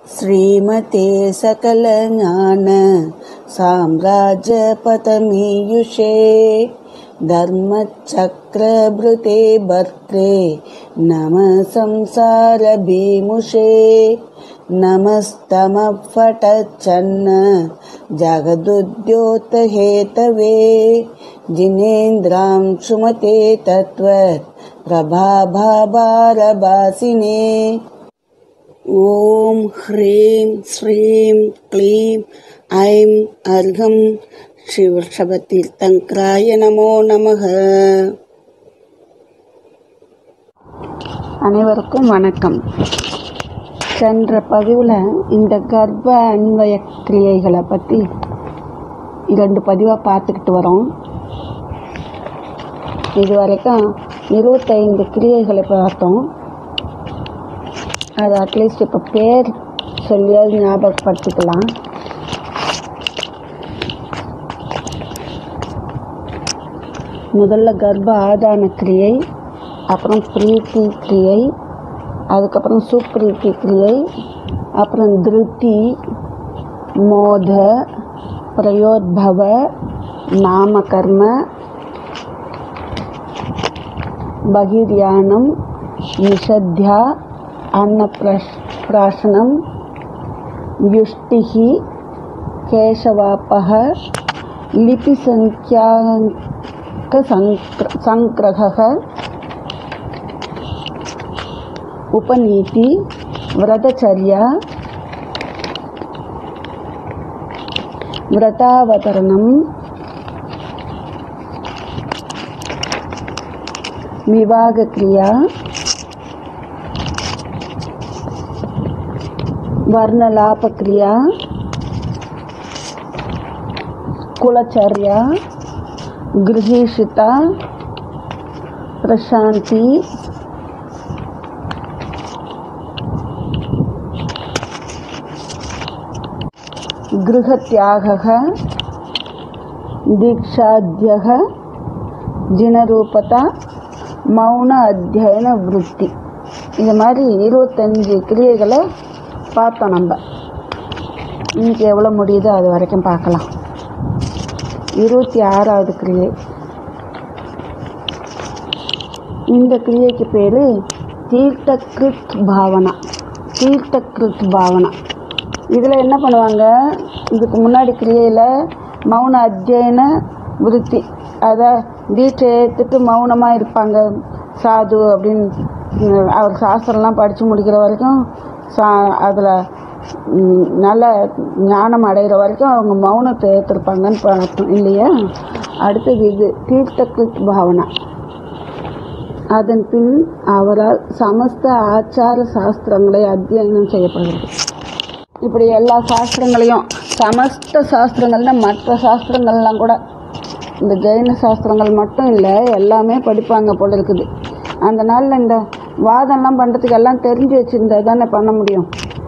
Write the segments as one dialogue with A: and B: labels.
A: श्रीमते सकलज्ञान साम्राज्यपतमीयुषे धर्मचक्रभृते भर्त्रे नमः संसारभीमुषे नमस्तमःफटच्छन्न जगदुद्योतहेतवे जिनेन्द्रां सुमते तत्त्वत् प्रभाभारभासिने ॐ ह्रीं श्रीं क्लीं ऐं अर्घं शिवषभतीर्थङ्कराय நமோ நமக அனைவருக்கும் வணக்கம் சென்ற பதிவில் இந்த கர்ப்ப அன்வய கிரியைகளை பற்றி இரண்டு பதிவாக பார்த்துக்கிட்டு வரோம் இது வரைக்கும் இருபத்தைந்து கிரியைகளை பார்த்தோம் அது அட்லீஸ்ட் இப்போ பேர் சொல்லியாவது ஞாபகப்படுத்திக்கலாம் முதல்ல கர்ப்ப ஆதான கிரியை அப்புறம் பிரீத்தி கிரியை அதுக்கப்புறம் சுப்ரீத்தி கிரியை அப்புறம் திருத்தி மோத பிரயோத்பவ நாமகர்ம பகிர்யானம் நிஷத்யா अन्नप्रश प्राशनं व्युष्टिः केशवापः लिपिसङ्ख्याङ्कसङ्ग्रहः उपनीति व्रतचर्या व्रतावतरणं विवाहक्रिया वर्णलापक्रिया कुलचर्या गृहीषिता प्रशान्ति गृहत्यागः दीक्षाद्यः ஜினரூபதா மௌன அத்தியன விருத்தி இது மாதிரி இருபத்தஞ்சி கிரியைகளை பார்த்தோம் நம்ம இன்னைக்கு எவ்வளோ முடியுதோ அது வரைக்கும் பார்க்கலாம் இருபத்தி ஆறாவது கிரியை இந்த கிரியைக்கு பேர் தீர்த்தகிருத் பாவனா தீர்த்தகிருத் பாவனா இதில் என்ன பண்ணுவாங்க இதுக்கு முன்னாடி கிரியையில் மௌன அத்தியன விருத்தி அதை தீட்சை ஏற்றுட்டு மௌனமாக இருப்பாங்க சாது அப்படின்னு அவர் சாஸ்திரம்லாம் படித்து முடிக்கிற வரைக்கும் சா அதில் நல்ல ஞானம் அடைகிற வரைக்கும் அவங்க மௌனத்தை ஏற்றிருப்பாங்கன்னு பார்த்தோம் இல்லையா அடுத்தது இது தீர்த்தகிருத் பாவனா அதன் பின் அவரால் சமஸ்த ஆச்சார சாஸ்திரங்களை அத்தியனம் செய்யப்படுகிறது இப்படி எல்லா சாஸ்திரங்களையும் சமஸ்த சாஸ்திரங்கள்னால் மற்ற சாஸ்திரங்கள்லாம் கூட இந்த ஜெயின சாஸ்திரங்கள் மட்டும் இல்லை எல்லாமே படிப்பாங்க போல இருக்குது அந்த நாளில் இந்த வாதம்லாம் பண்ணுறதுக்கு எல்லாம் தெரிஞ்சு வச்சுருந்தா தானே பண்ண முடியும்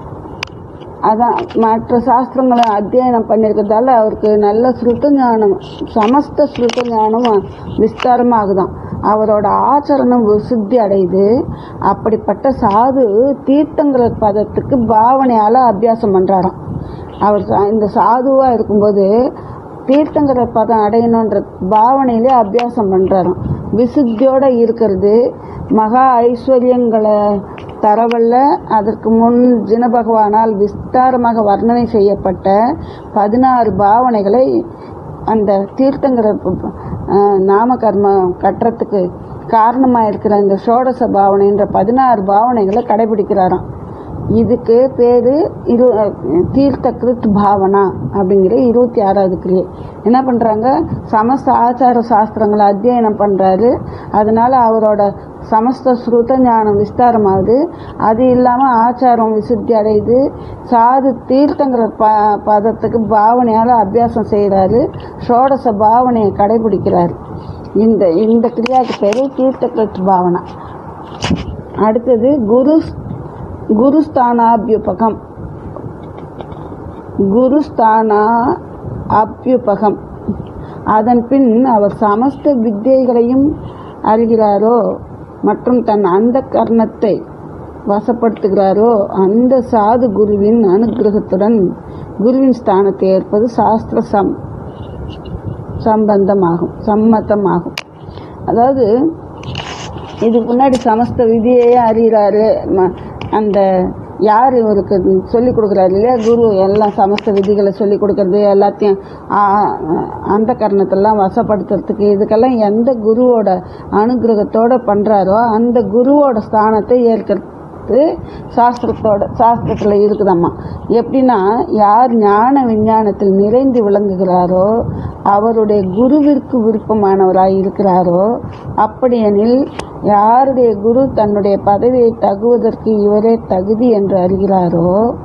A: அதான் மற்ற சாஸ்திரங்களை அத்தியனம் பண்ணியிருக்கிறதால அவருக்கு நல்ல ஸ்ருத ஞானம் சமஸ்த ஸ்ருத ஞானம் விஸ்தாரமாகுதான் அவரோட ஆச்சரணம் விசுத்தி அடையுது அப்படிப்பட்ட சாது தீர்த்தங்கிற பதத்துக்கு பாவனையால் அபியாசம் பண்ணுறாராம் அவர் இந்த சாதுவாக இருக்கும்போது தீர்த்தங்கிற பதம் அடையணுன்ற பாவனையிலே அபியாசம் பண்ணுறாராம் விசுத்தியோடு இருக்கிறது மகா ஐஸ்வர்யங்களை தரவல்ல அதற்கு முன் ஜின பகவானால் விஸ்தாரமாக வர்ணனை செய்யப்பட்ட பதினாறு பாவனைகளை அந்த தீர்த்தங்கிற நாமகர்மம் கட்டுறதுக்கு காரணமாக இருக்கிற இந்த சோடச பாவனைன்ற பதினாறு பாவனைகளை கடைபிடிக்கிறாராம் இதுக்கு பேர் இரு தீர்த்த கிருத் பாவனா அப்படிங்கிற இருபத்தி ஆறாவது கிரியை என்ன பண்ணுறாங்க சமஸ்த ஆச்சார சாஸ்திரங்களை அத்தியனம் பண்ணுறாரு அதனால் அவரோட சமஸ்த ஸ்ருத ஞானம் விஸ்தாரமாகுது அது இல்லாமல் ஆச்சாரம் விசுத்தி அடையுது சாது தீர்த்தங்கிற ப பதத்துக்கு பாவனையால் அபியாசம் செய்கிறாரு ஷோடச பாவனையை கடைபிடிக்கிறாரு இந்த இந்த கிரியாவுக்கு பேர் தீர்த்த கிருத் பாவனா அடுத்தது குரு குருஸ்தானாபியுபகம் குருஸ்தானா அபியுபகம் அதன் பின் அவர் சமஸ்த வித்தியைகளையும் அறிகிறாரோ மற்றும் தன் அந்த கர்ணத்தை வசப்படுத்துகிறாரோ அந்த சாது குருவின் அனுகிரகத்துடன் குருவின் ஸ்தானத்தை ஏற்பது சாஸ்திர சம் சம்பந்தமாகும் சம்மத்தமாகும் அதாவது இதுக்கு முன்னாடி சமஸ்த விதியையே அறிகிறாரு ம- அந்த யார் இவருக்கு சொல்லி கொடுக்குறாரு இல்லையா குரு எல்லாம் சமஸ்த விதிகளை சொல்லி கொடுக்கறது எல்லாத்தையும் ஆ- அந்த கரணத்தெல்லாம் வசப்படுத்துறதுக்கு இதுக்கெல்லாம் எந்த குருவோட அனுகிரகத்தோட பண்ணுறாரோ அந்த குருவோட ஸ்தானத்தை ஏற்கிறது சாஸ்திரத்தோட சாஸ்திரத்தில் இருக்குதம்மா எப்படின்னா யார் ஞான விஞ்ஞானத்தில் நிறைந்து விளங்குகிறாரோ அவருடைய குருவிற்கு விருப்பமானவராய் இருக்கிறாரோ அப்படியெனில் யாருடைய குரு தன்னுடைய பதவியை தகுவதற்கு இவரே தகுதி என்று அறிகிறாரோ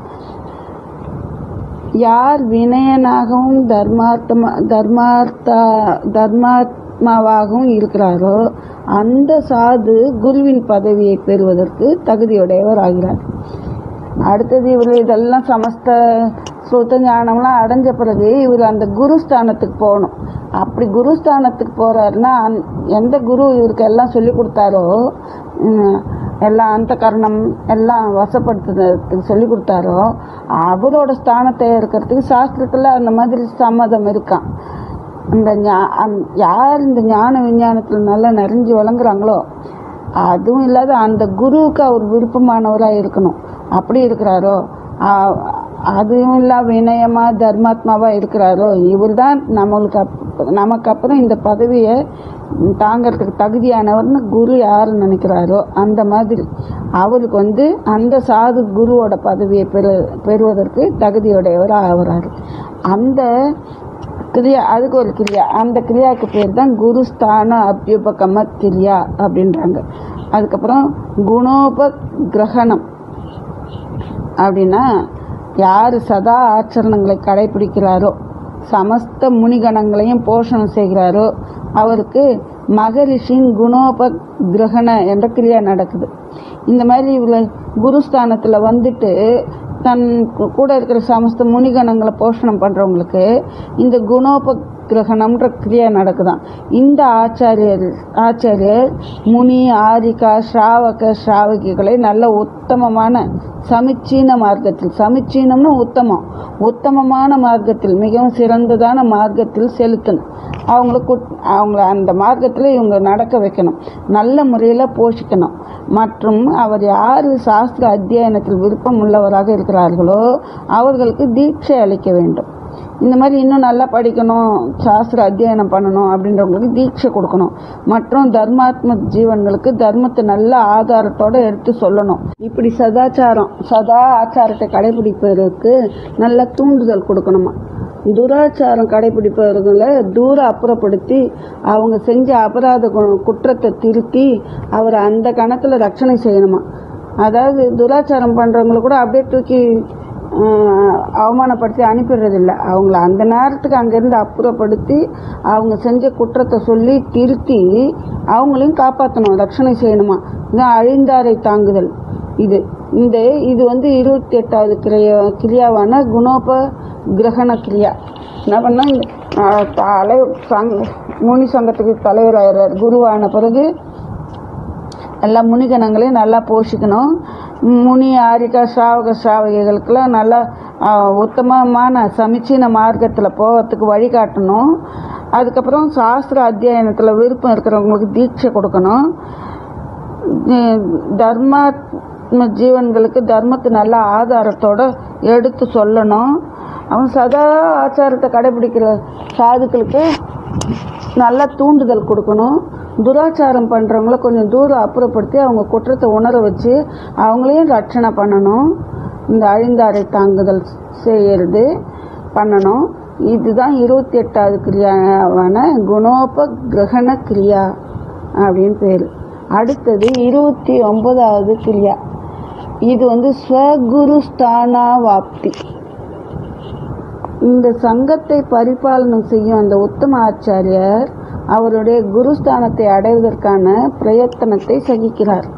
A: யார் வினயனாகவும் தர்மார்த்தமா தர்மார்த்தா தர்மாத்மாவாகவும் இருக்கிறாரோ அந்த சாது குருவின் பதவியை பெறுவதற்கு தகுதியுடையவர் ஆகிறார் அடுத்தது இவர் இதெல்லாம் சமஸ்த சுத்த ஞானம்லாம் அடைஞ்ச பிறகு இவர் அந்த குருஸ்தானத்துக்கு போகணும் அப்படி குருஸ்தானத்துக்கு போகிறாருன்னா அந் எந்த குரு இவருக்கு எல்லாம் சொல்லி கொடுத்தாரோ உம், எல்லாம் அந்த கரணம் எல்லாம் வசப்படுத்துறதுக்கு சொல்லி கொடுத்தாரோ அவரோட ஸ்தானத்தை இருக்கிறதுக்கு சாஸ்திரத்தில் அந்த மாதிரி சம்மதம் இருக்கான் இந்த ஞா- அந்- யார் இந்த ஞான விஞ்ஞானத்தில் நல்லா நிறைஞ்சு வழங்குறாங்களோ அதுவும் இல்லாத அந்த குருவுக்கு அவர் விருப்பமானவராக இருக்கணும் அப்படி இருக்கிறாரோ ஆ- அதுவும் இல்லா வினயமா தர்மாத்மாவா இருக்கிறாரோ இவர் தான் நம்மளுக்கு அப் நமக்கு அப்புறம் இந்த பதவியை தாங்கிறதுக்கு தகுதியானவர்னு குரு யார் நினைக்கிறாரோ அந்த மாதிரி அவருக்கு வந்து அந்த சாது குருவோட பதவியை பெறு பெறுவதற்கு தகுதியுடையவர் ஆகிறாரு அந்த கிரியா அதுக்கு ஒரு கிரியா அந்த கிரியாவுக்கு பேர் தான் குருஸ்தான அபியுபகம கிரியா அப்படின்றாங்க அதுக்கப்புறம் குணோப கிரகணம் அப்படின்னா யார் சதா ஆச்சரணங்களை கடைபிடிக்கிறாரோ சமஸ்த முனிகணங்களையும் போஷணம் செய்கிறாரோ அவருக்கு மகரிஷின் குணோப கிரகண என்ற கிரியா நடக்குது இந்த மாதிரி இவங்க குருஸ்தானத்தில் வந்துட்டு தன் கு- கூட இருக்கிற சமஸ்த முனிகணங்களை போஷணம் பண்ணுறவங்களுக்கு இந்த குணோப கிரகணம்ன்ற கிரியா நடக்குதாம் இந்த ஆச்சாரியர் ஆச்சாரியர் முனி ஆரிகா ஸ்ராவக ஸ்ராவகிகளை நல்ல உத்தமமான சமிச்சீன மார்க்கத்தில் சமிச்சீனம்னு உத்தமம் உத்தமமான மார்க்கத்தில் மிகவும் சிறந்ததான மார்க்கத்தில் செலுத்தணும் அவங்களுக்கு அவங்கள அந்த மார்க்கத்தில் இவங்க நடக்க வைக்கணும் நல்ல முறையில் போஷிக்கணும் மற்றும் அவர் யார் சாஸ்திர அத்தியனத்தில் விருப்பம் உள்ளவராக இருக்கிறார்களோ அவர்களுக்கு தீட்சை அளிக்க வேண்டும் இந்த மாதிரி இன்னும் நல்லா படிக்கணும் சாஸ்திர அத்தியனம் பண்ணணும் அப்படின்றவங்களுக்கு தீட்சை கொடுக்கணும் மற்றும் தர்மாத்ம ஜீவன்களுக்கு தர்மத்தை நல்ல ஆதாரத்தோட எடுத்து சொல்லணும் இப்படி சதாச்சாரம் சதா ஆச்சாரத்தை கடைபிடிப்பதற்கு நல்ல தூண்டுதல் கொடுக்கணுமா துராச்சாரம் கடைபிடிப்பவர்களை தூர அப்புறப்படுத்தி அவங்க செஞ்ச அபராத கு- குற்றத்தை திருத்தி அவரை அந்த கணத்தில் ரட்சணை செய்யணுமா அதாவது துராச்சாரம் பண்ணுறவங்களை கூட அப்படியே தூக்கி ஆஹ், அவமானப்படுத்தி அனுப்பிடுறதில்ல அவங்கள அந்த நேரத்துக்கு அங்கேருந்து அப்புறப்படுத்தி அவங்க செஞ்ச குற்றத்தை சொல்லி திருத்தி அவங்களையும் காப்பாற்றணும் ரட்சணை செய்யணுமா இதான் அழிந்தாரை தாங்குதல் இது இந்த இது வந்து இருபத்தி எட்டாவது கிரியா கிரியாவான குணோப கிரகண கிரியா என்ன பண்ணால் இந்த ஆஹ், தலை சங் முனி சங்கத்துக்கு தலைவராகிறார் குருவான பிறகு எல்லா முனிகணங்களையும் நல்லா போஷிக்கணும் முனி ஆரிகா ஸ்ராவக ஸ்ராவகிகளுக்கெல்லாம் நல்லா ஆஹ், உத்தமமான சமிச்சீன மார்க்கத்தில் போகிறதுக்கு வழிகாட்டணும் அதுக்கப்புறம் சாஸ்திர அத்தியாயனத்தில் விருப்பம் இருக்கிறவங்களுக்கு தீட்சை கொடுக்கணும் உம், தர்மாத்ம ஜீவன்களுக்கு தர்மத்தை நல்ல ஆதாரத்தோட எடுத்து சொல்லணும் அவன் சதா ஆச்சாரத்தை கடைபிடிக்கிற சாதுக்களுக்கு நல்ல தூண்டுதல் கொடுக்கணும் துராச்சாரம் பண்ணுறவங்கள கொஞ்சம் தூரம் அப்புறப்படுத்தி அவங்க குற்றத்தை உணர வச்சு அவங்களையும் ரட்சணை பண்ணணும் இந்த அழிந்தாரை தாங்குதல் செய்யறது பண்ணணும் இதுதான் இருபத்தி எட்டாவது கிரியாவான குணோப கிரகண கிரியா அப்படின்னு பேர் அடுத்தது இருபத்தி ஒன்பதாவது கிரியா இது வந்து ஸ்வகுரு ஸ்தானா வாப்தி இந்த சங்கத்தை பரிபாலனம் செய்யும் அந்த உத்தம ஆச்சாரியர் அவருடைய குருஸ்தானத்தை அடைவதற்கான பிரயத்தனத்தை சகிக்கிறார்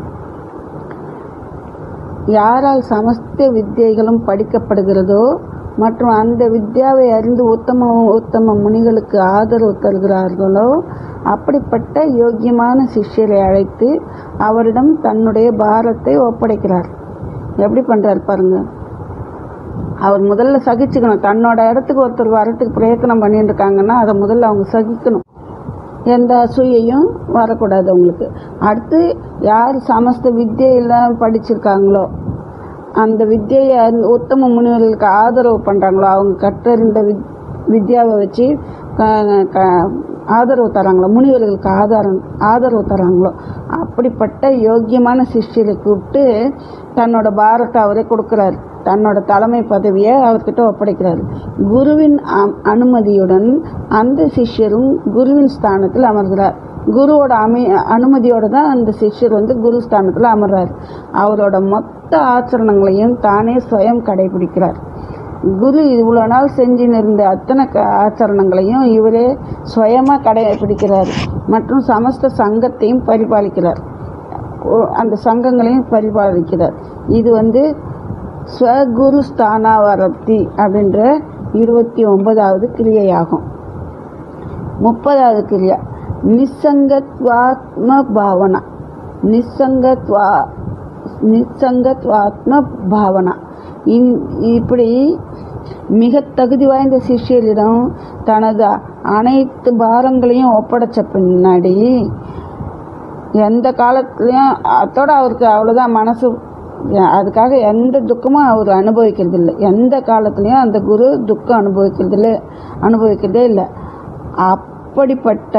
A: யாரால் சமஸ்த வித்தியைகளும் படிக்கப்படுகிறதோ மற்றும் அந்த வித்யாவை அறிந்து உத்தம உத்தம முனிகளுக்கு ஆதரவு தருகிறார்களோ அப்படிப்பட்ட யோக்கியமான சிஷ்யரை அழைத்து அவரிடம் தன்னுடைய பாரத்தை ஒப்படைக்கிறார் எப்படி பண்றாரு பாருங்க அவர் முதல்ல சகிச்சுக்கணும் தன்னோட இடத்துக்கு ஒருத்தர் வரத்துக்கு பிரயத்தனம் பண்ணிட்டு இருக்காங்கன்னா அதை முதல்ல அவங்க சகிக்கணும் எந்த அசூயையும் வரக்கூடாது அவங்களுக்கு அடுத்து யார் சமஸ்த வித்தியெல்லாம் படிச்சிருக்காங்களோ அந்த வித்தியை அந்த உத்தம முனிவர்களுக்கு ஆதரவு பண்ணுறாங்களோ அவங்க கற்றறிந்த வித் வித்யாவை வச்சு க- க- ஆதரவு தராங்களோ முனிவர்களுக்கு ஆதாரம் ஆதரவு தராங்களோ அப்படிப்பட்ட யோக்கியமான சிஷ்யரை கூப்பிட்டு தன்னோட பாரத்தை அவரே கொடுக்குறாரு தன்னோட தலைமை பதவியை அவர்கிட்ட ஒப்படைக்கிறாரு குருவின் அ- அனுமதியுடன் அந்த சிஷ்யரும் குருவின் ஸ்தானத்தில் அமர்கிறார் குருவோட அமை அனுமதியோட தான் அந்த சிஷ்யர் வந்து குரு ஸ்தானத்தில் அமர்றார் அவரோட மொத்த ஆச்சரணங்களையும் தானே சுயம் கடைபிடிக்கிறார் குரு இவ்வளோ நாள் செஞ்சுன்னு இருந்த அத்தனை க ஆச்சரணங்களையும் இவரே சுயமாக கடைபிடிக்கிறார் மற்றும் சமஸ்த சங்கத்தையும் பரிபாலிக்கிறார் ஓ- அந்த சங்கங்களையும் பரிபாலிக்கிறார் இது வந்து ஸ்வகுரு ஸ்தானாவரப்தி அப்படின்ற இருபத்தி ஒன்பதாவது கிரியையாகும் முப்பதாவது கிரியா நிசங்கத்வாத்ம பாவனா நிசங்கத்வா நிசங்கத்வாத்ம பாவனா இந்- இப்படி மிக தகுதி வாய்ந்த சிஷ்யரிடம் தனது அனைத்து பாரங்களையும் ஒப்படைச்ச பின்னாடி எந்த காலத்துலேயும் அதோட அவருக்கு அவ்வளோதான் மனசு அதுக்காக எந்த துக்கமும் அவர் அனுபவிக்கிறது இல்லை எந்த காலத்துலேயும் அந்த குரு துக்கம் அனுபவிக்கிறது இல்லை அனுபவிக்கிறதே இல்லை அப்படிப்பட்ட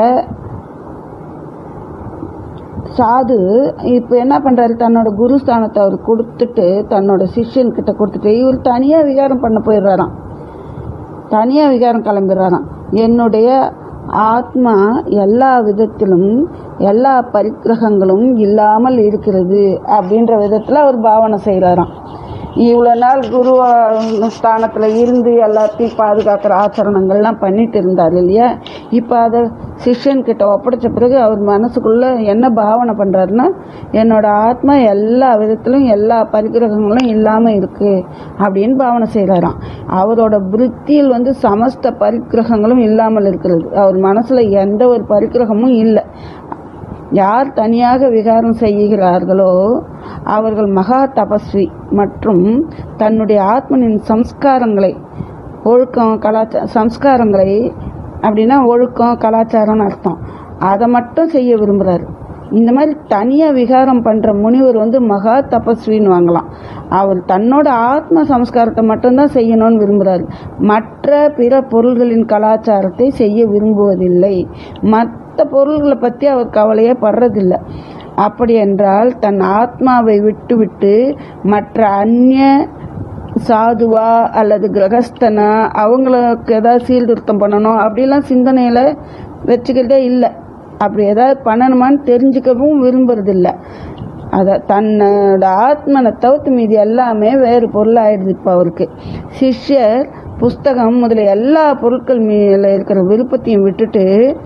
A: சாது இப்போ என்ன பண்ணுறாரு தன்னோட குருஸ்தானத்தை அவர் கொடுத்துட்டு தன்னோட சிஷ்யன்கிட்ட கொடுத்துட்டு இவர் தனியாக விகாரம் பண்ண போயிடுறாராம் தனியாக விகாரம் கிளம்பிடுறாராம் என்னுடைய ஆத்மா எல்லா விதத்திலும் எல்லா பரிக்கிரகங்களும் இல்லாமல் இருக்கிறது அப்படின்ற விதத்தில் அவர் பாவனை செய்கிறாராம் இவ்வளோ நாள் குரு ஸ்தானத்தில் இருந்து எல்லாத்தையும் பாதுகாக்கிற ஆச்சரணங்கள்லாம் பண்ணிட்டு இருந்தார் இல்லையா இப்போ அதை சிஷ்யன்கிட்ட ஒப்படைச்ச பிறகு அவர் மனசுக்குள்ளே என்ன பாவனை பண்ணுறாருன்னா என்னோட ஆத்மா எல்லா விதத்திலும் எல்லா பரிகிரகங்களும் இல்லாமல் இருக்கு அப்படின்னு பாவனை செய்கிறாராம் அவரோட விருத்தியில் வந்து சமஸ்த பரிக்கிரகங்களும் இல்லாமல் இருக்கிறது அவர் மனசில் எந்த ஒரு பரிக்கிரகமும் இல்லை யார் தனியாக விகாரம் செய்கிறார்களோ அவர்கள் மகா தபஸ்வி மற்றும் தன்னுடைய ஆத்மனின் சம்ஸ்காரங்களை ஒழுக்கம் கலாச்சார சம்ஸ்காரங்களை அப்படின்னா ஒழுக்கம் கலாச்சாரம்னு அர்த்தம் அதை மட்டும் செய்ய விரும்புகிறாரு இந்த மாதிரி தனியாக விகாரம் பண்ணுற முனிவர் வந்து மகா தபஸ்வின்னு வாங்கலாம் அவர் தன்னோட ஆத்ம சம்ஸ்காரத்தை மட்டும்தான் செய்யணும்னு விரும்புகிறார் மற்ற பிற பொருள்களின் கலாச்சாரத்தை செய்ய விரும்புவதில்லை மற்ற பொருள்களை பற்றி அவர் கவலையே படுறதில்லை அப்படி என்றால் தன் ஆத்மாவை விட்டுவிட்டு மற்ற அந்நிய சாதுவா அல்லது கிரகஸ்தனா அவங்களுக்கு ஏதாவது சீர்திருத்தம் பண்ணணும் அப்படிலாம் சிந்தனையில் வச்சுக்கிறதே இல்லை அப்படி ஏதாவது பண்ணணுமான்னு தெரிஞ்சுக்கவும் விரும்புறதில்ல அதை தன்னோட ஆத்மனை தவிர்த்து மீதி எல்லாமே வேறு பொருள் ஆயிடுது இப்போ அவருக்கு சிஷ்யர் புஸ்தகம் முதலிய எல்லா பொருட்கள் மேல இருக்கிற விருப்பத்தையும் விட்டுட்டு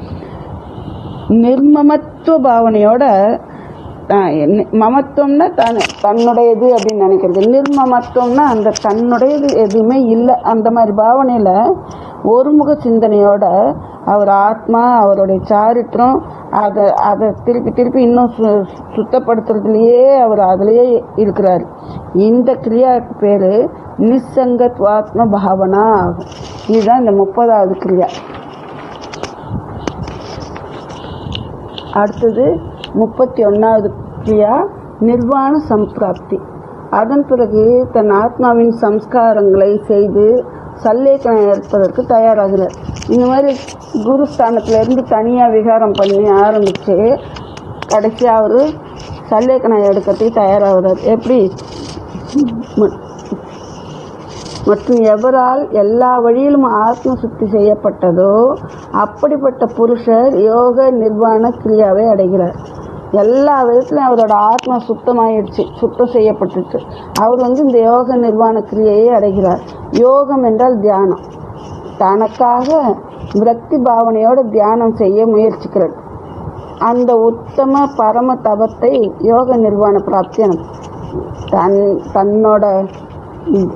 A: நிர்மமத்துவ பாவனையோட தான் என்ன- மமத்துவம்னா தன் தன்னுடையது அப்படின்னு நினைக்கிறது நிர்மமத்துவம்னா அந்த தன்னுடையது எதுவுமே இல்லை அந்த மாதிரி பாவனையில் ஒருமுக சிந்தனையோட அவர் ஆத்மா அவருடைய சாரித்திரம் அதை அதை திருப்பி திருப்பி இன்னும் சு சுத்தப்படுத்துறதுலையே அவர் அதிலேயே இருக்கிறார் இந்த கிரியாவுக்கு பேர் நிசங்கத்வாத்ம பாவனா ஆகும் இதுதான் இந்த முப்பதாவது கிரியா அடுத்தது முப்பத்தி ஒன்றாவது கிரியா நிர்வாண சம்பிராப்தி அதன் பிறகு தன் ஆத்மாவின் சம்ஸ்காரங்களை செய்து சல்லேக்கணம் ஏற்பதற்கு தயாராகிறார் இந்த மாதிரி குருஸ்தானத்துல இருந்து தனியாக விகாரம் பண்ணி ஆரம்பித்து கடைசியாக அவர் சல்லேக்கணம் எடுக்கிறதுக்கு தயாராகிறார் எப்படி ம- மற்றும் எவரால் எல்லா வழியிலும் ஆத்ம சுத்தி செய்யப்பட்டதோ அப்படிப்பட்ட புருஷர் யோக நிர்வாண கிரியாவை அடைகிறார் எல்லா விதத்துலையும் அவரோட ஆத்மா சுத்தமாயிடுச்சு சுத்தம் செய்யப்பட்டுச்சு அவர் வந்து இந்த யோக நிர்வாண கிரியையை அடைகிறார் யோகம் என்றால் தியானம் தனக்காக விரக்தி பாவனையோட தியானம் செய்ய முயற்சிக்கிறது அந்த உத்தம பரம தபத்தை யோக நிர்வாண பிராப்தி எனக்கு தன் தன்னோட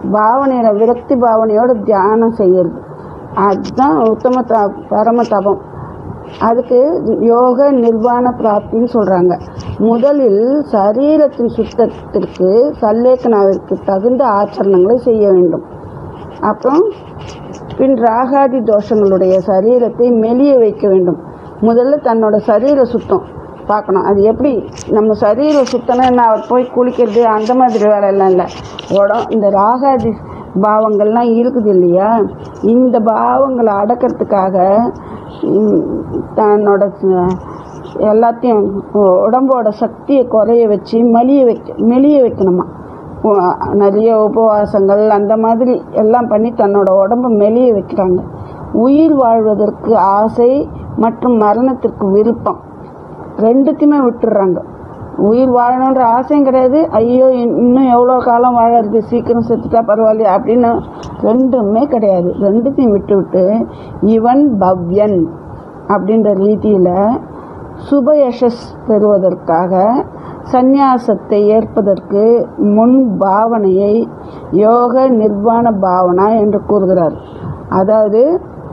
A: பாவனையில் விரக்தி பாவனையோட தியானம் செய்யறது அதுதான் உத்தம த பரம தபம் அதுக்கு யோக நிர்வாண பிராப்தின்னு சொல்கிறாங்க முதலில் சரீரத்தின் சுத்தத்திற்கு சல்லேக்கனாவிற்கு தகுந்த ஆச்சரணங்களை செய்ய வேண்டும் அப்புறம் பின் ராகாதி தோஷங்களுடைய சரீரத்தை மெலிய வைக்க வேண்டும் முதல்ல தன்னோட சரீர சுத்தம் பார்க்கணும் அது எப்படி நம்ம சரீர சுத்தம்னா என்ன அவர் போய் குளிக்கிறது அந்த மாதிரி வேலையெல்லாம் இல்லை உடம் இந்த ராகாதி பாவங்கள்லாம் இருக்குது இல்லையா இந்த பாவங்களை அடக்கிறதுக்காக ம், தன்னோட ச- எல்லாத்தையும் உ- உடம்போட சக்தியை குறைய வச்சு மலிய வைக்க மெலிய வைக்கணுமா உ- நிறைய உபவாசங்கள் அந்த மாதிரி எல்லாம் பண்ணி தன்னோட உடம்ப மெலிய வைக்கிறாங்க உயிர் வாழ்வதற்கு ஆசை மற்றும் மரணத்திற்கு விருப்பம் ரெண்டுத்தையுமே விட்டுடுறாங்க உயிர் வாழணுன்ற ஆசையும் கிடையாது ஐயோ இன்- இன்னும் எவ்வளோ காலம் வாழறது சீக்கிரம் செத்துட்டா பரவாயில்லையே அப்படின்னு ரெண்டுமே கிடையாது ரெண்டுத்தையும் விட்டு விட்டு இவன் பவ்யன் அப்படின்ற ரீதியில் சுபயசஸ் பெறுவதற்காக சந்நியாசத்தை ஏற்பதற்கு முன் பாவனையை யோக நிர்வாண பாவனா என்று கூறுகிறார் அதாவது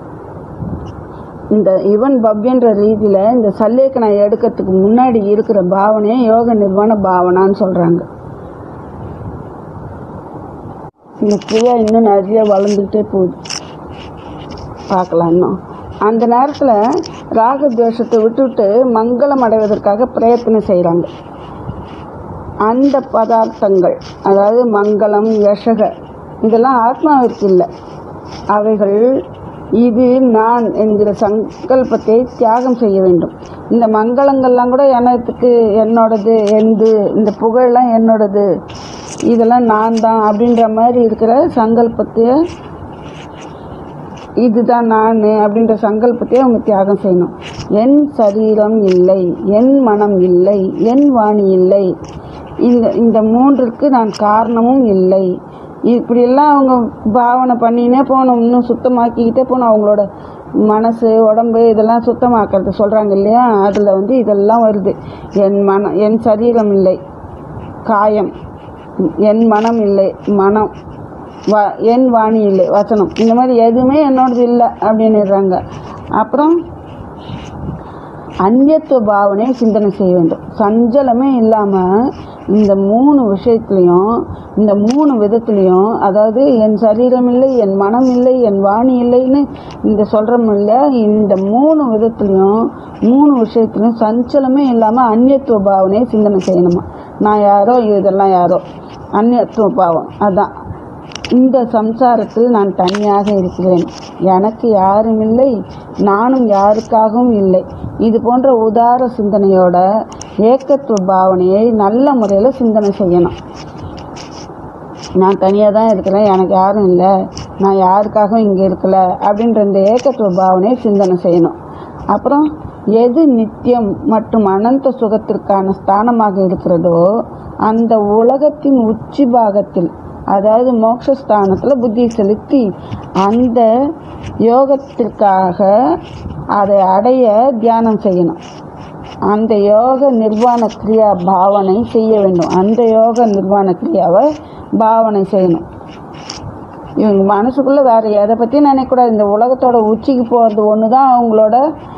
A: இந்த இவன் பவ்யன்ற ரீதியில் இந்த சல்லேக்கனை எடுக்கிறதுக்கு முன்னாடி இருக்கிற பாவனையை யோக நிர்வாண பாவனான்னு சொல்கிறாங்க இந்த கிரியா இன்னும் நிறைய வளர்ந்துக்கிட்டே போகுது பார்க்கலாம் இன்னும் அந்த நேரத்தில் ராகத்வேஷத்தை விட்டுவிட்டு மங்களம் அடைவதற்காக பிரயத்தனம் செய்கிறாங்க அந்த பதார்த்தங்கள் அதாவது மங்களம் யசக இதெல்லாம் ஆத்மாவிற்கு இல்லை அவைகள் இது நான் என்கிற சங்கல்பத்தை தியாகம் செய்ய வேண்டும் இந்த மங்களங்கள்லாம் கூட எனக்கு என்னோடது எந்து இந்த புகழெல்லாம் என்னோடது இதெல்லாம் நான் தான் அப்படின்ற மாதிரி இருக்கிற சங்கல்பத்தை இதுதான் நான் அப்படின்ற சங்கல்பத்தை அவங்க தியாகம் செய்யணும் என் சரீரம் இல்லை என் மனம் இல்லை என் வாணி இல்லை இந்த இந்த மூன்றுக்கு நான் காரணமும் இல்லை இப்படியெல்லாம் அவங்க பாவனை பண்ணினே போகணும் இன்னும் சுத்தமாக்கிக்கிட்டே போகணும் அவங்களோட மனசு உடம்பு இதெல்லாம் சுத்தமாக்கிறது சொல்கிறாங்க இல்லையா அதில் வந்து இதெல்லாம் வருது என் மனம் என் சரீரம் இல்லை காயம் என் மனம் இல்லை மனம் வ என் வாணி இல்லை வசனம் இந்த மாதிரி எதுவுமே என்னோடது இல்லை அப்படின்னுறாங்க அப்புறம் அந்நியத்துவ பாவனையை சிந்தனை செய்ய வேண்டும் சஞ்சலமே இல்லாமல் இந்த மூணு விஷயத்துலையும் இந்த மூணு விதத்துலையும் அதாவது என் சரீரம் இல்லை என் மனம் இல்லை என் வாணி இல்லைன்னு இந்த சொல்கிறோம் இல்லை இந்த மூணு விதத்துலையும் மூணு விஷயத்துலையும் சஞ்சலமே இல்லாமல் அந்நியத்துவ பாவனையை சிந்தனை செய்யணுமா நான் யாரோ இதெல்லாம் யாரோ அந்நியத்துவ பாவம் அதான் இந்த சம்சாரத்தில் நான் தனியாக இருக்கிறேன் எனக்கு யாரும் இல்லை நானும் யாருக்காகவும் இல்லை இது போன்ற உதார சிந்தனையோட ஏக்கத்துவ பாவனையை நல்ல முறையில் சிந்தனை செய்யணும் நான் தனியாக தான் இருக்கிறேன் எனக்கு யாரும் இல்லை நான் யாருக்காகவும் இங்கே இருக்கல அப்படின்ற இந்த ஏக்கத்துவ பாவனையை சிந்தனை செய்யணும் அப்புறம் எது நித்தியம் மற்றும் அனந்த சுகத்திற்கான ஸ்தானமாக இருக்கிறதோ அந்த உலகத்தின் உச்சி பாகத்தில் அதாவது மோட்சஸ்தானத்தில் புத்தி செலுத்தி அந்த யோகத்திற்காக அதை அடைய தியானம் செய்யணும் அந்த யோக நிர்வாண கிரியா பாவனை செய்ய வேண்டும் அந்த யோக நிர்வாண கிரியாவை பாவனை செய்யணும் இவங்க மனசுக்குள்ளே வேறு எதை பற்றி நினைக்கக்கூடாது இந்த உலகத்தோட உச்சிக்கு போகிறது ஒன்று தான் அவங்களோட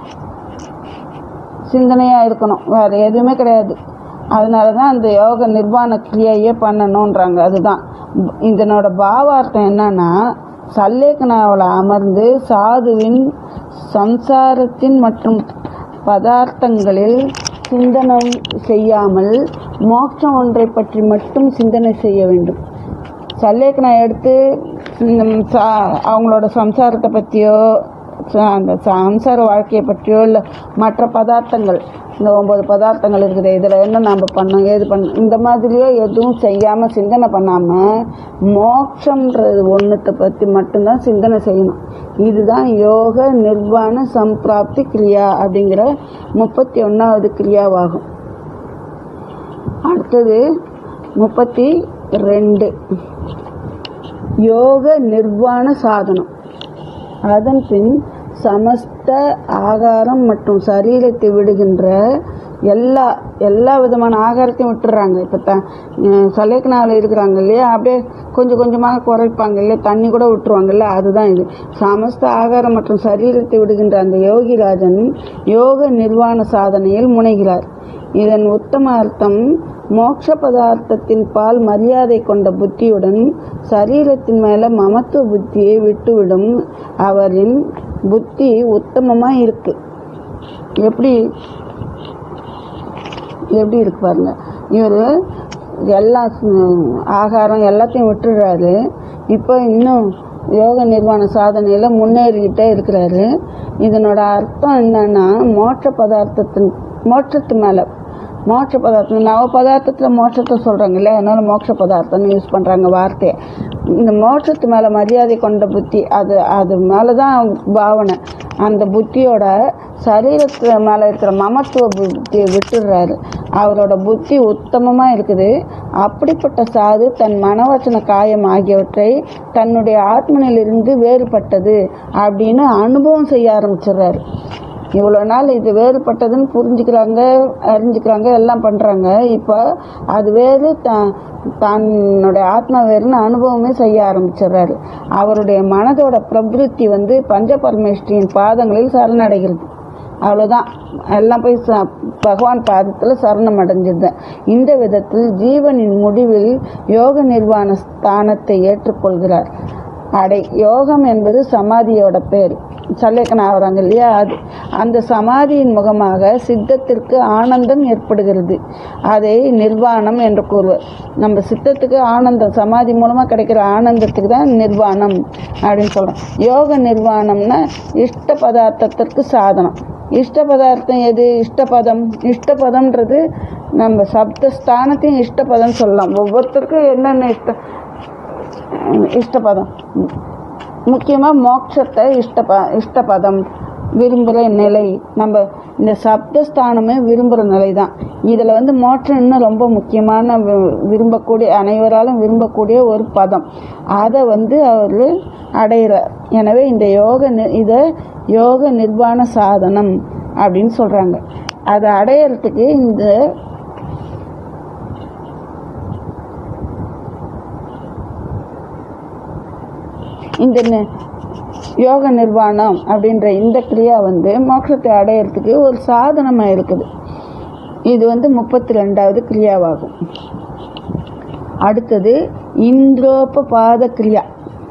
A: சிந்தனையாக இருக்கணும் வேறு எதுவுமே கிடையாது அதனால தான் அந்த யோக நிர்வாண கிரியையே பண்ணணுன்றாங்க அதுதான் இதனோட பாவார்த்தம் என்னன்னா சல்லேக்கனாவில் அமர்ந்து சாதுவின் சம்சாரத்தின் மற்றும் பதார்த்தங்களில் சிந்தனை செய்யாமல் மோட்சம் ஒன்றை பற்றி மட்டும் சிந்தனை செய்ய வேண்டும் சல்லேக்கனை எடுத்து இந்த சா- அவங்களோட சம்சாரத்தை பற்றியோ ச- அந்த சம்சார வாழ்க்கையை பற்றியோ இல்லை மற்ற பதார்த்தங்கள் இந்த ஒம்பது பதார்த்தங்கள் இருக்குது இதில் என்ன நாம் பண்ணோம் ஏது பண்ணோம் இந்த மாதிரியோ எதுவும் செய்யாமல் சிந்தனை பண்ணாமல் மோட்சம்ன்றது ஒன்றுத்தை பற்றி மட்டும்தான் சிந்தனை செய்யணும் இதுதான் யோக நிர்வாண சம்பிராப்தி கிரியா அப்படிங்கிற முப்பத்தி ஒன்றாவது கிரியாவாகும் அடுத்தது முப்பத்தி ரெண்டு யோக நிர்வாண சாதனம் அதன் பின் சமஸ்த ஆகாரம் மற்றும் சரீரத்தை விடுகின்ற எல்லா எல்லா விதமான ஆகாரத்தையும் விட்டுறாங்க இப்போ த சலேக்கனாவில் இருக்கிறாங்க இல்லையா அப்படியே கொஞ்சம் கொஞ்சமாக குறைப்பாங்க இல்லையா தண்ணி கூட விட்டுருவாங்கல்ல அதுதான் இது சமஸ்த ஆகாரம் மற்றும் சரீரத்தை விடுகின்ற அந்த யோகிராஜன் யோக நிர்வாண சாதனையில் முனைகிறார் இதன் உத்தம அர்த்தம் மோட்ச பதார்த்தத்தின் பால் மரியாதை கொண்ட புத்தியுடன் சரீரத்தின் மேல மமத்துவ புத்தியை விட்டுவிடும் அவரின் புத்தி உத்தமமா இருக்கு எப்படி எப்படி இருக்கு பாருங்க இவர் எல்லா ஸ்- ஆகாரம் எல்லாத்தையும் விட்டுடுறாரு இப்போ இன்னும் யோக நிர்வாண சாதனையில் முன்னேறிக்கிட்டே இருக்கிறாரு இதனோட அர்த்தம் என்னன்னா மோட்ச பதார்த்தத்தின் மோட்சத்து மேலே மோட்ச பதார்த்தம் நவ பதார்த்தத்தில் மோட்சத்தை சொல்கிறாங்கல்ல அதனால மோட்ச பதார்த்தம்னு யூஸ் பண்ணுறாங்க வார்த்தையை இந்த மோட்சத்து மேலே மரியாதை கொண்ட புத்தி அது அது மேலே தான் பாவனை அந்த புத்தியோட சரீரத்து மேலே இருக்கிற மமத்துவ புத்தியை விட்டுடுறாரு அவரோட புத்தி உத்தமமாக இருக்குது அப்படிப்பட்ட சாது தன் மனவச்சன காயம் ஆகியவற்றை தன்னுடைய ஆத்மனிலிருந்து வேறுபட்டது அப்படின்னு அனுபவம் செய்ய ஆரம்பிச்சிடுறாரு இவ்வளோ நாள் இது வேறுபட்டதுன்னு புரிஞ்சுக்கிறாங்க அறிஞ்சுக்கிறாங்க எல்லாம் பண்ணுறாங்க இப்போ அது வேறு தான் தன்னுடைய ஆத்மா வேறுன்னு அனுபவமே செய்ய ஆரம்பிச்சிடுறாரு அவருடைய மனதோட பிரபுத்தி வந்து பஞ்சபரமேஸ்வரியின் பாதங்களில் சரணடைகிறது அவ்வளோதான் எல்லாம் போய் ச பகவான் பாதத்தில் சரணம் அடைஞ்சிருந்தேன் இந்த விதத்தில் ஜீவனின் முடிவில் யோக நிர்வாண ஸ்தானத்தை ஏற்றுக்கொள்கிறார் அடை யோகம் என்பது சமாதியோட பேர் சல்லேக்கன் ஆகிறாங்க இல்லையா அது அந்த சமாதியின் முகமாக சித்தத்திற்கு ஆனந்தம் ஏற்படுகிறது அதை நிர்வாணம் என்று கூறுவர் நம்ம சித்தத்துக்கு ஆனந்தம் சமாதி மூலமாக கிடைக்கிற ஆனந்தத்துக்கு தான் நிர்வாணம் அப்படின்னு சொல்கிறோம் யோக நிர்வாணம்னா இஷ்ட பதார்த்தத்திற்கு சாதனம் இஷ்ட பதார்த்தம் எது இஷ்டபதம் இஷ்டபதம்ன்றது நம்ம சப்தஸ்தானத்தையும் இஷ்டபதம் சொல்லலாம் ஒவ்வொருத்தருக்கும் என்னென்ன இஷ்ட இஷ்டபதம் முக்கியமாக மோட்சத்தை இஷ்டப இஷ்டபதம் விரும்புகிற நிலை நம்ம இந்த சப்தஸ்தானமே விரும்புகிற நிலை தான் இதில் வந்து மோட்சம் இன்னும் ரொம்ப முக்கியமான வி- விரும்பக்கூடிய அனைவராலும் விரும்பக்கூடிய ஒரு பதம் அதை வந்து அவர் அடைகிறார் எனவே இந்த யோக நி- இதை யோக நிர்வாண சாதனம் அப்படின்னு சொல்கிறாங்க அதை அடையிறதுக்கு இந்த இந்த நி- யோக நிர்வாணம் அப்படின்ற இந்த கிரியா வந்து மோட்சத்தை அடையிறதுக்கு ஒரு சாதனமாக இருக்குது இது வந்து முப்பத்தி ரெண்டாவது கிரியாவாகும் அடுத்தது இந்திரோபபாத கிரியா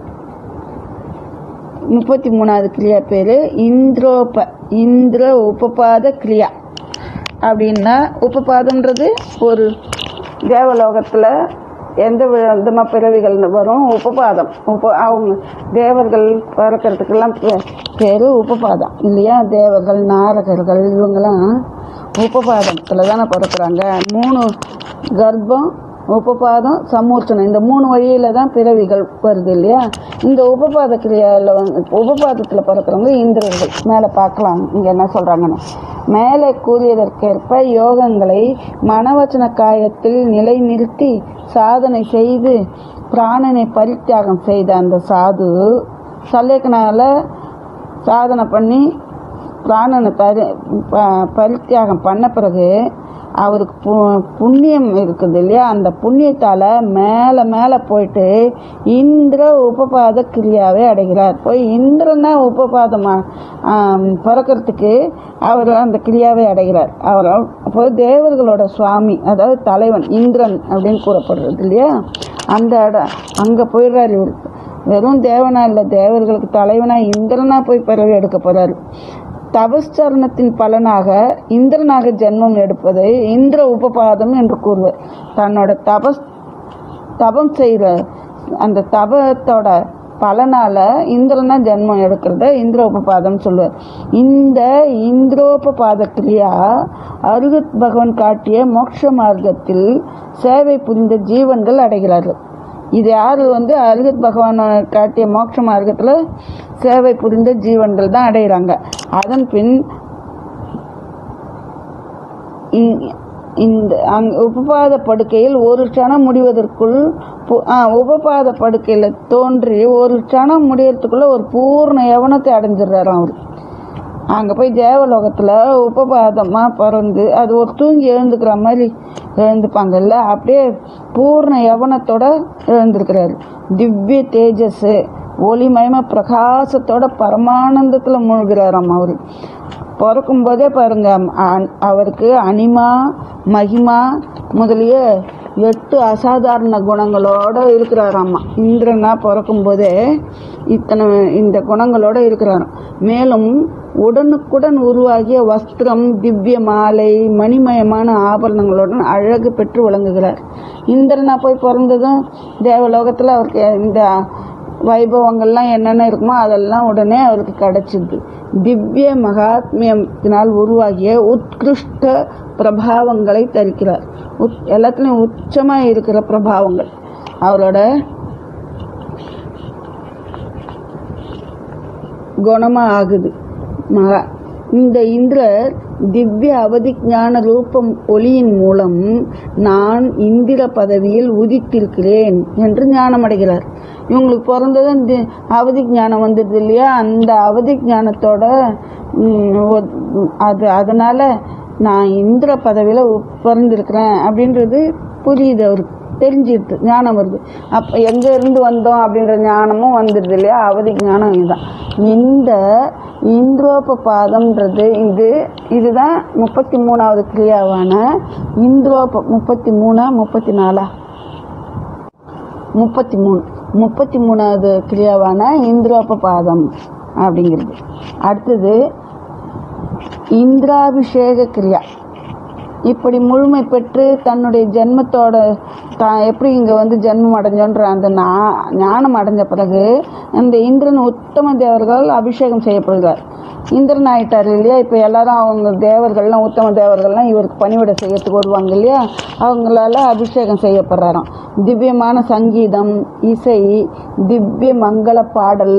A: முப்பத்தி மூணாவது கிரியா பேர் இந்திரோப இந்திர உபபாத கிரியா அப்படின்னா உபபாதம்ன்றது ஒரு தேவலோகத்தில் எந்த விதமாக பிறவிகள் வரும் உபபாதம் உப அவங்க தேவர்கள் பிறக்கிறதுக்கெல்லாம் பே- பேர் உபபாதம் இல்லையா தேவர்கள் நாரகர்கள் இவங்கெல்லாம் உபபாதத்தில் தானே பிறக்கிறாங்க மூணு கர்ப்பம் உபபாதம் சமூர்ச்சனம் இந்த மூணு வழியில தான் பிறவிகள் வருது இல்லையா இந்த உபபாத கிரியாவில் வந்து உபபாதத்தில் பிறக்கிறவங்க இந்திரர்கள் மேலே பார்க்கலாம் இங்கே என்ன சொல்கிறாங்கன்னு மேலே கூறியதற்கேற்ப யோகங்களை மனவச்சன காயத்தில் நிலைநிறுத்தி சாதனை செய்து பிராணனை பரித்தியாகம் செய்த அந்த சாது சல்லேக்கனால சாதனை பண்ணி பிராணனை தரு ப- பரித்தியாகம் பண்ண பிறகு அவருக்கு பு புண்ணியம் இருக்குது இல்லையா அந்த புண்ணியத்தால் மேலே மேலே போயிட்டு இந்திர உபபாத கிரியாவை அடைகிறார் போய் இந்திரனா உபபாதமா ஆம், பிறக்கிறதுக்கு அவர் அந்த கிரியாவை அடைகிறார் அவர் அப்போ தேவர்களோட சுவாமி அதாவது தலைவன் இந்திரன் அப்படின்னு கூறப்படுறது இல்லையா அந்த இடம் அங்கே போயிடுறாரு இவர் வெறும் தேவனா இல்லை தேவர்களுக்கு தலைவனா இந்திரனா போய் பிறவி எடுக்க போறாரு தபஸ்சரணத்தின் பலனாக இந்திரனாக ஜென்மம் எடுப்பதை இந்திர உபபாதம் என்று கூறுவர் தன்னோட தபஸ் தபம் செய்கிற அந்த தபத்தோட பலனால இந்திரனா ஜென்மம் எடுக்கிறத இந்திர உபபாதம் சொல்லுவார் இந்த இந்திரோபபாத கிரியா அருகத் பகவான் காட்டிய மோட்ச மார்க்கத்தில் சேவை புரிந்த ஜீவன்கள் அடைகிறார்கள் இது யார் வந்து அருகத் பகவான் காட்டிய மோட்ச மார்க்கத்தில் சேவை புரிந்த ஜீவன்கள் தான் அடைகிறாங்க அதன் பின் இ- இந்த அங் உபபாத படுக்கையில் ஒரு க்ஷணம் முடிவதற்குள் பு- ஆ, உபபாத படுக்கையில் தோன்றி ஒரு க்ஷணம் முடியறதுக்குள்ள ஒரு பூர்ண யவனத்தை அடைஞ்சிடுறாரு அவர் அங்கே போய் தேவலோகத்தில் உபபாதமாக பிறந்து அது ஒரு தூங்கி எழுந்துக்கிற மாதிரி எழுந்துப்பாங்கல்ல அப்படியே பூர்ண யவனத்தோட எழுந்திருக்கிறாரு திவ்ய தேஜஸ் ஒளிமயம பிரகாசத்தோட பரமானந்தத்தில் மூழ்கிறாராம் அவர் பிறக்கும்போதே பாருங்க அ- அவருக்கு அனிமா மகிமா முதலிய எட்டு அசாதாரண குணங்களோட இருக்கிறாராம்மா இந்திரனா பிறக்கும்போதே இத்தனை இந்த குணங்களோட இருக்கிறாராம் மேலும் உடனுக்குடன் உருவாகிய வஸ்திரம் திவ்ய மாலை மணிமயமான ஆபரணங்களுடன் அழகு பெற்று விளங்குகிறார் இந்திரனா போய் பிறந்ததும் தேவலோகத்தில் அவருக்கு இந்த வைபவங்கள்லாம் என்னென்ன இருக்குமோ அதெல்லாம் உடனே அவருக்கு கிடைச்சிது திவ்ய மகாத்மியத்தினால் உருவாகிய உத்கிருஷ்ட பிரபாவங்களை தரிக்கிறார் உத் எல்லாத்துலேயும் உச்சமாக இருக்கிற பிரபாவங்கள் அவரோட குணமாக ஆகுது மகா இந்த இந்திரர் திவ்ய அவதிஞான ரூபம் ஒளியின் மூலம் நான் இந்திர பதவியில் உதித்திருக்கிறேன் என்று ஞானமடைகிறார் இவங்களுக்கு பிறந்ததும் தி- அவதி ஞானம் வந்துடுது இல்லையா அந்த அவதி ஞானத்தோட ம், ஒ- அது அதனால நான் இந்திர பதவியில் பிறந்திருக்கிறேன் அப்படின்றது புரியுது அவருக்கு தெரிஞ்சிடுது ஞானம் வருது அப்போ எங்கே இருந்து வந்தோம் அப்படின்ற ஞானமும் வந்துடுது இல்லையா அவதி ஞானம் இதுதான் இந்த இந்திரோபபாதம்ன்றது இது இதுதான் முப்பத்தி மூணாவது கிரியாவான இந்திரோப முப்பத்தி மூணா முப்பத்தி நாலா முப்பத்தி மூணு முப்பத்தி மூணாவது கிரியாவான இந்திரோபபாதம் அப்படிங்கிறது அடுத்தது இந்திராபிஷேக கிரியா இப்படி முழுமை பெற்று தன்னுடைய ஜென்மத்தோட தான் எப்படி இங்கே வந்து ஜென்மம் அடைஞ்சோன்ற அந்த நா- ஞானம் அடைஞ்ச பிறகு அந்த இந்திரன் உத்தம தேவர்கள் அபிஷேகம் செய்யப்படுகிறார் இந்திரன் ஆயிட்டார் இல்லையா இப்போ எல்லாரும் அவங்க தேவர்கள்லாம் உத்தம தேவர்கள்லாம் இவருக்கு பணிவிடை செய்யறதுக்கு வருவாங்க இல்லையா அவங்களால அபிஷேகம் செய்யப்படுறாராம் திவ்யமான சங்கீதம் இசை திவ்ய மங்கள பாடல்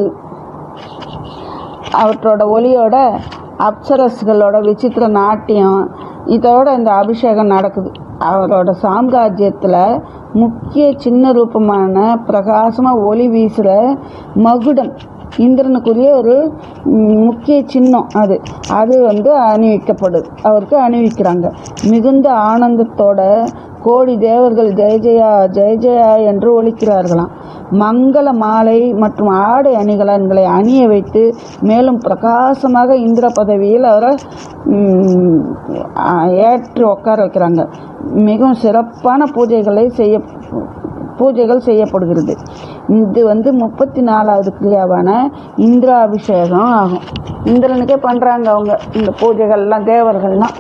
A: அவற்றோட ஒளியோட அப்சரஸ்களோட விசித்திர நாட்டியம் இதோட இந்த அபிஷேகம் நடக்குது அவரோட சாம்ராஜ்யத்தில் முக்கிய சின்ன ரூபமான பிரகாசமாக ஒளி வீசுகிற மகுடம் இந்திரனுக்குரிய ஒரு ம், முக்கிய சின்னம் அது அது வந்து அணிவிக்கப்படுது அவருக்கு அணிவிக்கிறாங்க மிகுந்த ஆனந்தத்தோட கோடி தேவர்கள் ஜெய ஜெயா ஜெய ஜெயா என்று ஒலிக்கிறார்களாம் மங்கள மாலை மற்றும் ஆடை அணிகலன்களை அணிய வைத்து மேலும் பிரகாசமாக இந்திர பதவியில் அவரை ம், ஆ, ஏற்றி உட்கார வைக்கிறாங்க மிகவும் சிறப்பான பூஜைகளை செய்ய பூஜைகள் செய்யப்படுகிறது இது வந்து முப்பத்தி நாலாவது கிரியாவான இந்திராபிஷேகம் ஆகும் இந்திரனுக்கே பண்ணுறாங்க அவங்க இந்த பூஜைகள்லாம் தேவர்கள்லாம்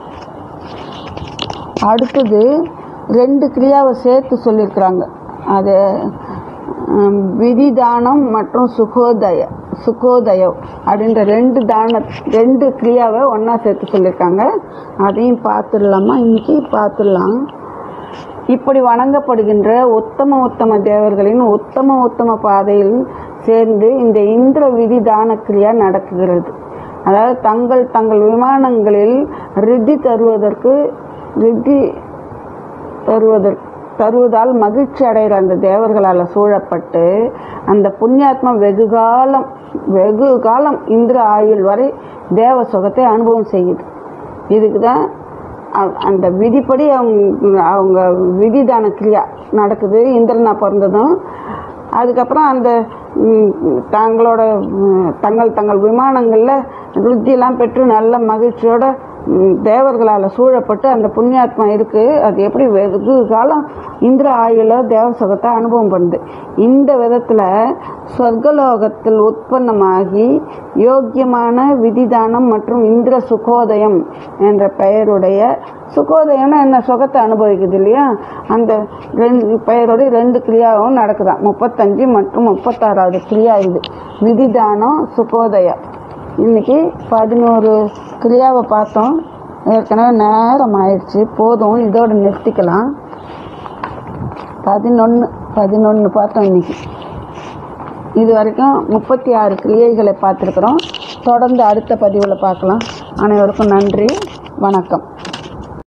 A: அடுத்தது ரெண்டு கிரியாவை சேர்த்து சொல்லியிருக்கிறாங்க அது ஹம், விதிதானம் மற்றும் சுகோதய சுகோதயம் அப்படின்ற ரெண்டு தான ரெண்டு கிரியாவை ஒன்றா சேர்த்து சொல்லியிருக்காங்க அதையும் பார்த்துடலாமா இன்னைக்கு பார்த்துடலாம் இப்படி வணங்கப்படுகின்ற உத்தம உத்தம தேவர்களின் உத்தம உத்தம பாதையில் சேர்ந்து இந்த இந்திர விதி தான கிரியா நடக்குகிறது அதாவது தங்கள் தங்கள் விமானங்களில் ரித்தி தருவதற்கு ரித்தி தருவதற்கு தருவதால் மகிழ்ச்சி அடைகிற அந்த தேவர்களால் சூழப்பட்டு அந்த புண்ணியாத்மா வெகு காலம் வெகு காலம் இந்திர ஆயுள் வரை தேவ சுகத்தை அனுபவம் செய்யுது இதுக்கு தான் அ- அந்த விதிப்படி அவங்க அவங்க விதிதான கிரியா நடக்குது இந்திரனா பிறந்ததும் அதுக்கப்புறம் அந்த ம், தங்களோட ம், தங்கள் தங்கள் விமானங்களில் ருத்தியெல்லாம் பெற்று நல்ல மகிழ்ச்சியோட ம், தேவர்களால் சூழப்பட்டு அந்த புண்ணியாத்மா இருக்குது அது எப்படி வெகு காலம் இந்திர ஆயுள தேவ சுகத்தை அனுபவம் பண்ணுது இந்த விதத்தில் சொர்க்கலோகத்தில் உற்பத்தமாகி யோக்கியமான விதிதானம் மற்றும் இந்திர சுகோதயம் என்ற பெயருடைய சுகோதயம்னா என்ன சுகத்தை அனுபவிக்குது இல்லையா அந்த ரெண்டு பெயரோட ரெண்டு கிரியாவும் நடக்குதாம் முப்பத்தஞ்சு மற்றும் முப்பத்தாறாவது கிரியா இது விதிதானம் சுகோதயம் இன்னைக்கு பதினோரு கிரியாவை பார்த்தோம் ஏற்கனவே நேரம் ஆயிடுச்சு போதும் இதோட நிறுத்திக்கலாம் பதினொன்று பதினொன்று பார்த்தோம் இன்னைக்கு இது வரைக்கும் முப்பத்தி ஆறு கிரியைகளை பார்த்துருக்குறோம் தொடர்ந்து அடுத்த பதிவில் பார்க்கலாம் அனைவருக்கும் நன்றி வணக்கம்